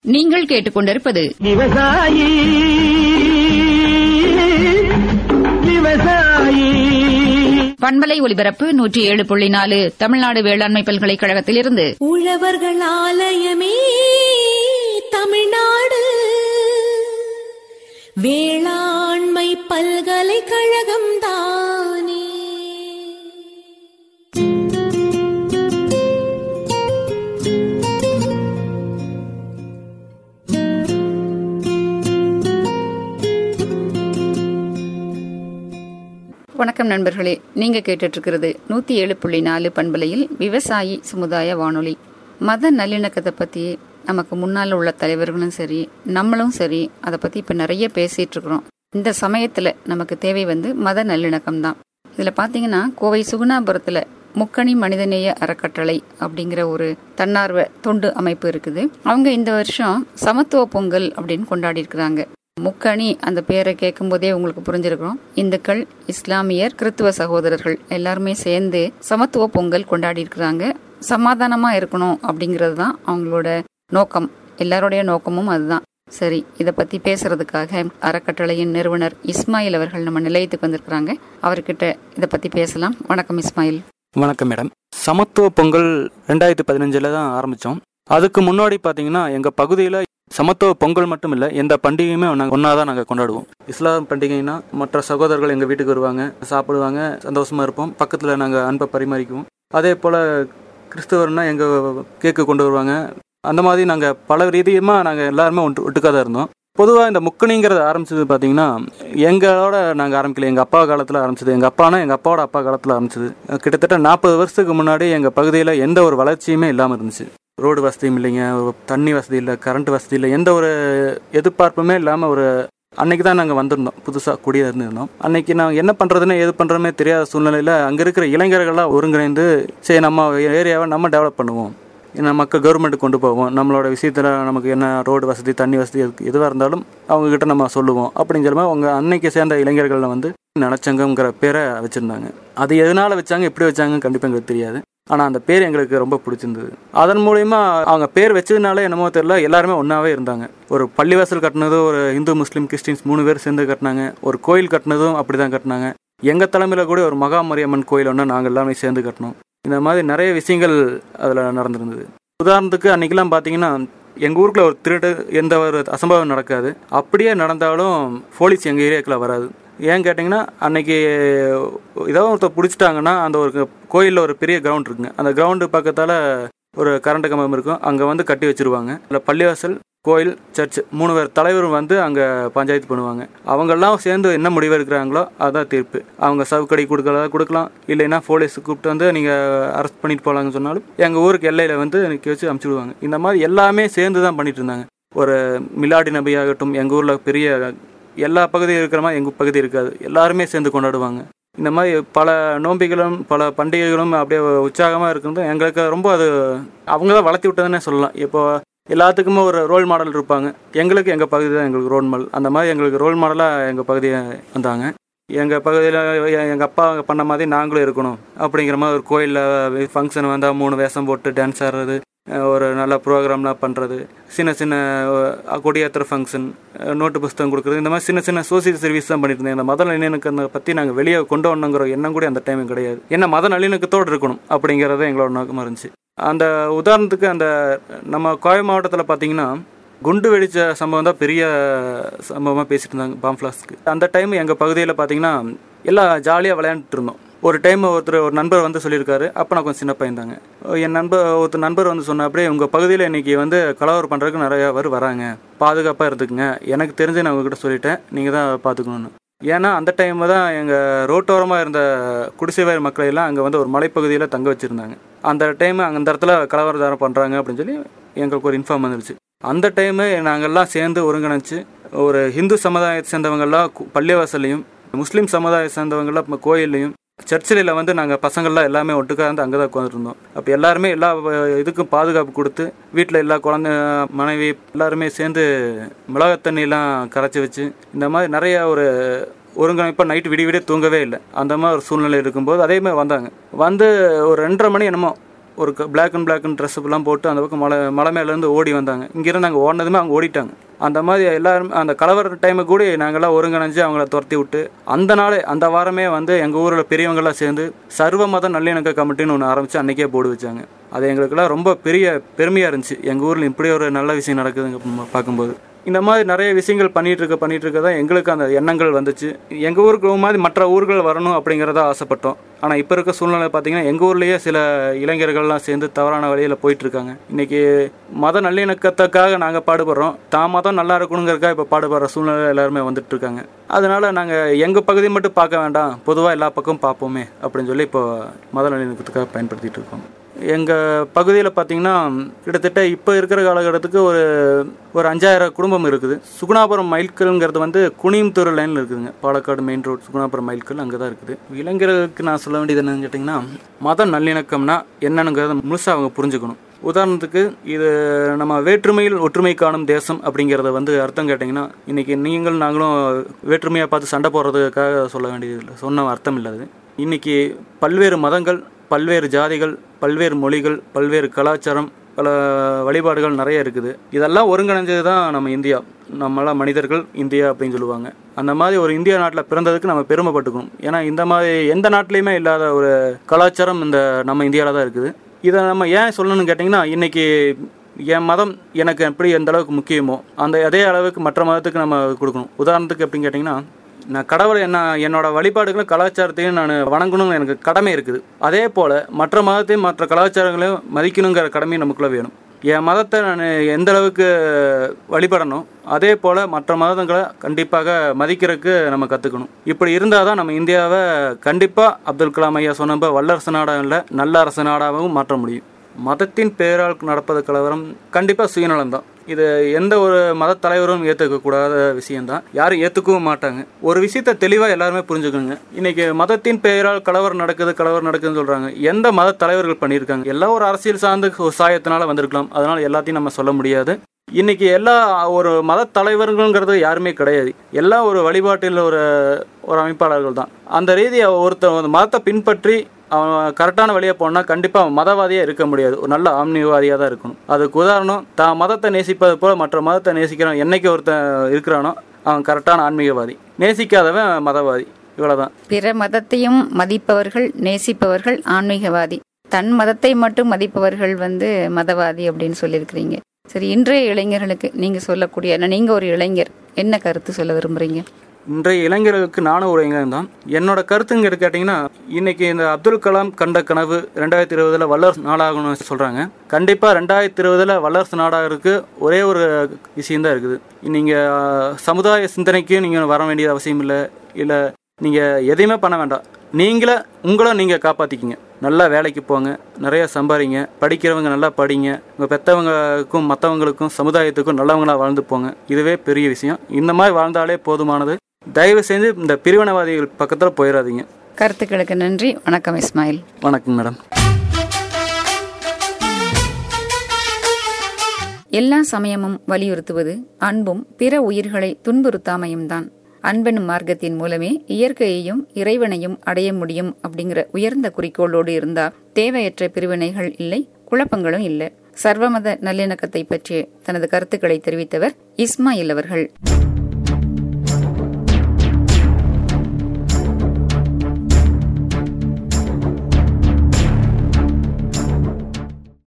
நீங்கள் கேட்டுக்கொண்டிருப்பது விவசாயி விவசாயி பண்பலை ஒலிபரப்பு நூற்றி ஏழு புள்ளி நாலு தமிழ்நாடு வேளாண்மை பல்கலைக்கழகத்திலிருந்து உழவர்கள் ஆலயமே தமிழ்நாடு வேளாண்மை பல்கலைக்கழகம் தானே வணக்கம் நண்பர்களே நீங்க கேட்டுட்டு இருக்கிறது நூத்தி ஏழு புள்ளி நாலு பண்பலையில் விவசாயி சமுதாய வானொலி மத நல்லிணக்கத்தை பத்தி நமக்கு முன்னால் உள்ள தலைவர்களும் சரி நம்மளும் சரி அதை பத்தி இப்ப நிறைய பேசிட்டு இருக்கிறோம் இந்த சமயத்துல நமக்கு தேவை வந்து மத நல்லிணக்கம் தான் இதுல பாத்தீங்கன்னா கோவை சுகுணாபுரத்துல முக்கணி மனிதநேய அறக்கட்டளை அப்படிங்கிற ஒரு தன்னார்வ தொண்டு அமைப்பு இருக்குது அவங்க இந்த வருஷம் சமத்துவ பொங்கல் அப்படின்னு கொண்டாடி இருக்கிறாங்க முக்கணி அந்த பேரை கேட்கும் போதே உங்களுக்கு புரிஞ்சிருக்கும் இந்துக்கள் இஸ்லாமியர் கிறித்துவ சகோதரர்கள் எல்லாருமே சேர்ந்து சமத்துவ பொங்கல் கொண்டாடி இருக்கிறாங்க சமாதானமா இருக்கணும் அப்படிங்கிறது தான் அவங்களோட நோக்கம் எல்லாருடைய நோக்கமும் அதுதான் சரி இதை பத்தி பேசுறதுக்காக அறக்கட்டளையின் நிறுவனர் இஸ்மாயில் அவர்கள் நம்ம நிலையத்துக்கு வந்திருக்கிறாங்க அவர்கிட்ட இதை பத்தி பேசலாம் வணக்கம் இஸ்மாயில் வணக்கம் மேடம் சமத்துவ பொங்கல் ரெண்டாயிரத்தி பதினஞ்சில் தான் ஆரம்பித்தோம் அதுக்கு முன்னாடி பார்த்தீங்கன்னா எங்கள் பகுதியில் சமத்துவ பொங்கல் மட்டும் இல்லை எந்த பண்டிகையுமே நாங்கள் ஒன்றா தான் நாங்கள் கொண்டாடுவோம் இஸ்லாம் பண்டிகைனா மற்ற சகோதரர்கள் எங்கள் வீட்டுக்கு வருவாங்க சாப்பிடுவாங்க சந்தோஷமாக இருப்போம் பக்கத்தில் நாங்கள் அன்பை பரிமாறிக்குவோம் அதே போல் கிறிஸ்தவர்னா எங்கள் கேக்கு கொண்டு வருவாங்க அந்த மாதிரி நாங்கள் பல ரீதியமாக நாங்கள் எல்லாருமே ஒன்று ஒட்டுக்காக தான் இருந்தோம் பொதுவாக இந்த முக்கணிங்கிறது ஆரம்பிச்சது பார்த்தீங்கன்னா எங்களோட நாங்கள் ஆரம்பிக்கல எங்கள் அப்பா காலத்தில் ஆரம்பிச்சது எங்கள் அப்பானா எங்கள் அப்பாவோட அப்பா காலத்தில் ஆரம்பிச்சது கிட்டத்தட்ட நாற்பது வருஷத்துக்கு முன்னாடி எங்கள் பகுதியில் எந்த ஒரு வளர்ச்சியுமே இல்லாமல் இருந்துச்சு ரோடு வசதியும் இல்லைங்க ஒரு தண்ணி வசதி இல்லை கரண்ட் வசதி இல்லை எந்த ஒரு எதிர்பார்ப்புமே இல்லாமல் ஒரு அன்னைக்கு தான் நாங்கள் வந்திருந்தோம் புதுசாக குடியே இருந்திருந்தோம் அன்னைக்கு நாங்கள் என்ன பண்ணுறதுன்னு எது பண்ணுறோமே தெரியாத சூழ்நிலையில் அங்கே இருக்கிற இளைஞர்கள்லாம் ஒருங்கிணைந்து சரி நம்ம ஏரியாவை நம்ம டெவலப் பண்ணுவோம் ஏன்னா மக்கள் கவர்மெண்ட்டுக்கு கொண்டு போவோம் நம்மளோட விஷயத்தில் நமக்கு என்ன ரோடு வசதி தண்ணி வசதி எதுக்கு எதுவாக இருந்தாலும் அவங்கக்கிட்ட நம்ம சொல்லுவோம் அப்படிங்கிற மாதிரி அவங்க அன்னைக்கு சேர்ந்த இளைஞர்களில் வந்து நலச்சங்கம்ங்கிற பேரை வச்சுருந்தாங்க அது எதனால் வச்சாங்க எப்படி வச்சாங்கன்னு கண்டிப்பாக எங்களுக்கு தெரியாது ஆனால் அந்த பேர் எங்களுக்கு ரொம்ப பிடிச்சிருந்தது அதன் மூலிமா அவங்க பேர் வச்சதுனால என்னமோ தெரியல எல்லாருமே ஒன்றாவே இருந்தாங்க ஒரு பள்ளிவாசல் கட்டினதும் ஒரு இந்து முஸ்லீம் கிறிஸ்டின்ஸ் மூணு பேர் சேர்ந்து கட்டினாங்க ஒரு கோயில் கட்டினதும் அப்படி தான் கட்டினாங்க எங்கள் தலைமையில் கூட ஒரு மகாமரியம்மன் கோயில் ஒன்று நாங்கள் எல்லாமே சேர்ந்து கட்டினோம் இந்த மாதிரி நிறைய விஷயங்கள் அதில் நடந்திருந்தது உதாரணத்துக்கு அன்றைக்கெலாம் பார்த்தீங்கன்னா எங்கள் ஊருக்குள்ள ஒரு திருட்டு எந்த ஒரு அசம்பாவம் நடக்காது அப்படியே நடந்தாலும் போலீஸ் எங்கள் ஏரியாக்குள்ள வராது ஏன் கேட்டிங்கன்னா அன்னைக்கு ஏதோ ஒருத்தர் பிடிச்சிட்டாங்கன்னா அந்த ஒரு கோயிலில் ஒரு பெரிய கிரவுண்ட் இருக்குங்க அந்த கிரவுண்டு பக்கத்தால் ஒரு கரண்ட் கம்பம் இருக்கும் அங்கே வந்து கட்டி வச்சிருவாங்க இல்லை பள்ளிவாசல் கோயில் சர்ச் மூணு பேர் தலைவரும் வந்து அங்கே பஞ்சாயத்து பண்ணுவாங்க அவங்கெல்லாம் சேர்ந்து என்ன முடிவு எடுக்கிறாங்களோ அதான் தீர்ப்பு அவங்க சவுக்கடி கொடுக்கறதா கொடுக்கலாம் இல்லைன்னா போலீஸ் கூப்பிட்டு வந்து நீங்கள் அரெஸ்ட் பண்ணிட்டு போகலான்னு சொன்னாலும் எங்கள் ஊருக்கு எல்லையில் வந்து நிற்க வச்சு அமுச்சிடுவாங்க இந்த மாதிரி எல்லாமே சேர்ந்து தான் பண்ணிட்டு இருந்தாங்க ஒரு மிலாடி நபி ஆகட்டும் எங்கள் ஊரில் பெரிய எல்லா பகுதியும் இருக்கிற மாதிரி எங்கள் பகுதி இருக்காது எல்லாருமே சேர்ந்து கொண்டாடுவாங்க இந்த மாதிரி பல நோம்பிகளும் பல பண்டிகைகளும் அப்படியே உற்சாகமாக இருக்கிறது எங்களுக்கு ரொம்ப அது அவங்க தான் வளர்த்தி விட்டதுன்னே சொல்லலாம் இப்போ எல்லாத்துக்குமே ஒரு ரோல் மாடல் இருப்பாங்க எங்களுக்கு எங்கள் பகுதி தான் எங்களுக்கு ரோல் மாடல் அந்த மாதிரி எங்களுக்கு ரோல் மாடலாக எங்கள் பகுதியை வந்தாங்க எங்கள் பகுதியில் எங்கள் அப்பா பண்ண மாதிரி நாங்களும் இருக்கணும் அப்படிங்கிற மாதிரி ஒரு கோயிலில் ஃபங்க்ஷன் வந்தால் மூணு வேஷம் போட்டு டான்ஸ் ஆடுறது ஒரு நல்ல ப்ரோக்ராம்லாம் பண்ணுறது சின்ன சின்ன கொடியேற்றுற ஃபங்க்ஷன் நோட்டு புஸ்தகம் கொடுக்குறது இந்த மாதிரி சின்ன சின்ன சோசியல் சர்வீஸ் தான் பண்ணிட்டு இருந்தேன் இந்த மத நல்லிணக்கத்தை பற்றி நாங்கள் வெளியே கொண்டு வரணுங்கிற எண்ணம் கூட அந்த டைம் கிடையாது ஏன்னா மத நல்லிணக்கத்தோடு இருக்கணும் அப்படிங்கிறத எங்களோட நோக்கமாக இருந்துச்சு அந்த உதாரணத்துக்கு அந்த நம்ம கோவை மாவட்டத்தில் பார்த்தீங்கன்னா குண்டு வெடிச்ச சம்பவம் தான் பெரிய சம்பவமாக பேசிட்டு இருந்தாங்க பாம்ஃப்ளாஸ்க்கு அந்த டைம் எங்கள் பகுதியில் பார்த்தீங்கன்னா எல்லாம் ஜாலியாக விளையாண்டுட்டு இருந்தோம் ஒரு டைம் ஒருத்தர் ஒரு நண்பர் வந்து சொல்லியிருக்காரு அப்போ நான் கொஞ்சம் சின்ன பையன் தாங்க என் நண்பர் ஒருத்தர் நண்பர் வந்து சொன்ன அப்படியே உங்கள் பகுதியில் இன்றைக்கி வந்து கலவரம் பண்ணுறதுக்கு நிறையா பேர் வராங்க பாதுகாப்பாக இருந்துக்குங்க எனக்கு தெரிஞ்சு நான் உங்ககிட்ட சொல்லிட்டேன் நீங்கள் தான் பார்த்துக்கணுன்னு ஏன்னா அந்த டைம் தான் எங்கள் ரோட்டோரமாக இருந்த குடிசைவாரி மக்கள் எல்லாம் அங்கே வந்து ஒரு மலைப்பகுதியில் தங்க வச்சுருந்தாங்க அந்த டைம் அந்த இடத்துல கலவரதாரம் பண்ணுறாங்க அப்படின்னு சொல்லி எங்களுக்கு ஒரு இன்ஃபார்ம் வந்துருச்சு அந்த டைமு நாங்கள்லாம் சேர்ந்து ஒருங்கிணைச்சு ஒரு ஹிந்து சமுதாயத்தை சேர்ந்தவங்கெல்லாம் பள்ளிவாசல்லையும் முஸ்லீம் சமுதாயத்தை சேர்ந்தவங்கெல்லாம் கோயில்லையும் சர்ச்சில் வந்து நாங்கள் பசங்கள்லாம் எல்லாமே ஒட்டுக்காக இருந்து அங்கே தான் உட்காந்துருந்தோம் அப்போ எல்லாருமே எல்லா இதுக்கும் பாதுகாப்பு கொடுத்து வீட்டில் எல்லா குழந்தை மனைவி எல்லாருமே சேர்ந்து மிளகா தண்ணியெல்லாம் கரைச்சி வச்சு இந்த மாதிரி நிறைய ஒரு ஒருங்கிணைப்பாக நைட்டு விடிய விடிய தூங்கவே இல்லை அந்த மாதிரி ஒரு சூழ்நிலை இருக்கும்போது அதே மாதிரி வந்தாங்க வந்து ஒரு ரெண்டரை மணி என்னமோ ஒரு பிளாக் அண்ட் பிளாக் ட்ரெஸ் எல்லாம் போட்டு அந்த பக்கம் மலை மலை மேலேருந்து ஓடி வந்தாங்க இங்கேருந்து நாங்கள் ஓடினதுமே அவங்க ஓடிட்டாங்க அந்த மாதிரி எல்லாரும் அந்த கலவர டைமு கூட நாங்கள்லாம் ஒருங்கிணைஞ்சு அவங்கள துரத்தி விட்டு அந்த நாளே அந்த வாரமே வந்து எங்கள் ஊரில் பெரியவங்கெல்லாம் சேர்ந்து சர்வ மத நல்லிணக்க கமிட்டின்னு ஒன்று ஆரம்பித்து அன்றைக்கே போர்டு வச்சாங்க அது எங்களுக்கெல்லாம் ரொம்ப பெரிய பெருமையாக இருந்துச்சு எங்கள் ஊரில் இப்படி ஒரு நல்ல விஷயம் நடக்குதுங்க பார்க்கும்போது இந்த மாதிரி நிறைய விஷயங்கள் பண்ணிட்டு இருக்க பண்ணிட்டு இருக்க தான் எங்களுக்கு அந்த எண்ணங்கள் வந்துச்சு எங்கள் ஊருக்கு மாதிரி மற்ற ஊர்கள் வரணும் அப்படிங்கிறத ஆசைப்பட்டோம் ஆனால் இப்போ இருக்க சூழ்நிலை பார்த்தீங்கன்னா எங்கள் ஊர்லேயே சில இளைஞர்கள்லாம் சேர்ந்து தவறான வழியில் போயிட்டு இருக்காங்க இன்னைக்கு மத நல்லிணக்கத்துக்காக நாங்கள் பாடுபடுறோம் தான் மதம் நல்லா இருக்கணுங்கிறதுக்காக இப்போ பாடுபடுற சூழ்நிலை எல்லாருமே வந்துட்டு இருக்காங்க அதனால நாங்கள் எங்கள் பகுதி மட்டும் பார்க்க வேண்டாம் பொதுவாக எல்லா பக்கமும் பார்ப்போமே அப்படின்னு சொல்லி இப்போ மத நல்லிணக்கத்துக்காக பயன்படுத்திட்டு இருக்கோம் எங்கள் பகுதியில் பார்த்தீங்கன்னா கிட்டத்தட்ட இப்போ இருக்கிற காலகட்டத்துக்கு ஒரு ஒரு அஞ்சாயிரம் குடும்பம் இருக்குது சுகுணாபுரம் மைல்கல்ங்கிறது வந்து குனியம்புத்தூர் லைனில் இருக்குதுங்க பாலக்காடு மெயின் ரோட் சுகுணாபுரம் மைல்கல் அங்கே தான் இருக்குது இளைஞர்களுக்கு நான் சொல்ல வேண்டியது என்னன்னு கேட்டிங்கன்னா மத நல்லிணக்கம்னா என்னன்னுங்கிறத முழுசாக அவங்க புரிஞ்சுக்கணும் உதாரணத்துக்கு இது நம்ம வேற்றுமையில் ஒற்றுமை காணும் தேசம் அப்படிங்கிறத வந்து அர்த்தம் கேட்டிங்கன்னா இன்றைக்கி நீங்கள் நாங்களும் வேற்றுமையாக பார்த்து சண்டை போடுறதுக்காக சொல்ல வேண்டியது இல்லை சொன்ன அர்த்தம் இல்லாது இன்றைக்கி பல்வேறு மதங்கள் பல்வேறு ஜாதிகள் பல்வேறு மொழிகள் பல்வேறு கலாச்சாரம் பல வழிபாடுகள் நிறைய இருக்குது இதெல்லாம் ஒருங்கிணைஞ்சது தான் நம்ம இந்தியா நம்மளாம் மனிதர்கள் இந்தியா அப்படின்னு சொல்லுவாங்க அந்த மாதிரி ஒரு இந்தியா நாட்டில் பிறந்ததுக்கு நம்ம பெருமைப்பட்டுக்கணும் ஏன்னா இந்த மாதிரி எந்த நாட்டிலையுமே இல்லாத ஒரு கலாச்சாரம் இந்த நம்ம இந்தியாவில் தான் இருக்குது இதை நம்ம ஏன் சொல்லணும்னு கேட்டிங்கன்னா இன்றைக்கி என் மதம் எனக்கு எப்படி எந்த அளவுக்கு முக்கியமோ அந்த அதே அளவுக்கு மற்ற மதத்துக்கு நம்ம கொடுக்கணும் உதாரணத்துக்கு எப்படின்னு கேட்டிங்கன்னா நான் கடவுளை என்ன என்னோட வழிபாடுகளும் கலாச்சாரத்தையும் நான் வணங்கணும்னு எனக்கு கடமை இருக்குது அதே போல் மற்ற மதத்தையும் மற்ற கலாச்சாரங்களையும் மதிக்கணுங்கிற கடமையும் நமக்குள்ளே வேணும் என் மதத்தை நான் எந்த அளவுக்கு வழிபடணும் அதே போல் மற்ற மதங்களை கண்டிப்பாக மதிக்கிறதுக்கு நம்ம கற்றுக்கணும் இப்படி இருந்தால் தான் நம்ம இந்தியாவை கண்டிப்பாக அப்துல் கலாம் ஐயா சொன்ன வல்லரசு நாடாக இல்லை நல்ல அரசு நாடாகவும் மாற்ற முடியும் மதத்தின் பெயரால் நடப்பது கலவரம் கண்டிப்பாக சுயநலம் தான் இது எந்த ஒரு மத தலைவரும் ஏற்றுக்கக்கூடாத விஷயம்தான் யாரும் ஏற்றுக்கவும் மாட்டாங்க ஒரு விஷயத்த தெளிவாக எல்லாருமே புரிஞ்சுக்கணுங்க இன்னைக்கு மதத்தின் பெயரால் கலவரம் நடக்குது கலவரம் நடக்குதுன்னு சொல்கிறாங்க எந்த மத தலைவர்கள் பண்ணியிருக்காங்க எல்லாம் ஒரு அரசியல் சார்ந்த ஒரு சாயத்தினால வந்திருக்கலாம் அதனால் எல்லாத்தையும் நம்ம சொல்ல முடியாது இன்னைக்கு எல்லா ஒரு மத தலைவர்கள்ங்கிறது யாருமே கிடையாது எல்லாம் ஒரு வழிபாட்டில் ஒரு ஒரு அமைப்பாளர்கள் தான் அந்த ரீதியை ஒருத்தர் மதத்தை பின்பற்றி அவன் கரெக்டான வழியை போனால் கண்டிப்பாக அவன் மதவாதியாக இருக்க முடியாது ஒரு நல்ல ஆம்னிவாதியாக தான் இருக்கணும் அதுக்கு உதாரணம் தான் மதத்தை நேசிப்பது போல் மற்ற மதத்தை நேசிக்கிறான் என்னைக்கு ஒருத்தன் இருக்கிறானோ அவன் கரெக்டான ஆன்மீகவாதி நேசிக்காதவன் மதவாதி இவ்வளோதான் பிற மதத்தையும் மதிப்பவர்கள் நேசிப்பவர்கள் ஆன்மீகவாதி தன் மதத்தை மட்டும் மதிப்பவர்கள் வந்து மதவாதி அப்படின்னு சொல்லியிருக்கிறீங்க சரி இன்றைய இளைஞர்களுக்கு நீங்க சொல்லக்கூடிய நீங்க ஒரு இளைஞர் என்ன கருத்து சொல்ல விரும்புறீங்க இன்றைய இளைஞர்களுக்கு நானும் ஒரு இளைஞன் தான் என்னோட கருத்துங்க கேட்டிங்கன்னா இன்னைக்கு இந்த அப்துல் கலாம் கண்ட கனவு ரெண்டாயிரத்தி இருபதுல வல்லரசு நாடாகணும்னு சொல்றாங்க கண்டிப்பா ரெண்டாயிரத்தி இருபதுல வல்லரசு நாடாகிறதுக்கு ஒரே ஒரு விஷயம் தான் இருக்குது நீங்க சமுதாய சிந்தனைக்கு நீங்க வர வேண்டிய அவசியம் இல்லை இல்லை நீங்க எதையுமே பண்ண வேண்டாம் நீங்களே உங்களை நீங்க காப்பாத்திக்கிங்க நல்லா வேலைக்கு போங்க நிறைய சம்பாதிங்க படிக்கிறவங்க நல்லா படிங்க உங்கள் பெற்றவங்களுக்கும் மற்றவங்களுக்கும் சமுதாயத்துக்கும் நல்லவங்களா வாழ்ந்து போங்க இதுவே பெரிய விஷயம் இந்த மாதிரி வாழ்ந்தாலே போதுமானது தயவு செஞ்சு இந்த பிரிவினவாதிகள் பக்கத்தில் போயிடாதீங்க கருத்துக்களுக்கு நன்றி வணக்கம் இஸ்மாயில் வணக்கம் மேடம் எல்லா சமயமும் வலியுறுத்துவது அன்பும் பிற உயிர்களை துன்புறுத்தாமையும் தான் அன்பெனும் மார்க்கத்தின் மூலமே இயற்கையையும் இறைவனையும் அடைய முடியும் அப்படிங்கிற உயர்ந்த குறிக்கோளோடு இருந்தால் தேவையற்ற பிரிவினைகள் இல்லை குழப்பங்களும் இல்லை சர்வமத நல்லிணக்கத்தை பற்றிய தனது கருத்துக்களை தெரிவித்தவர் இஸ்மாயில் அவர்கள்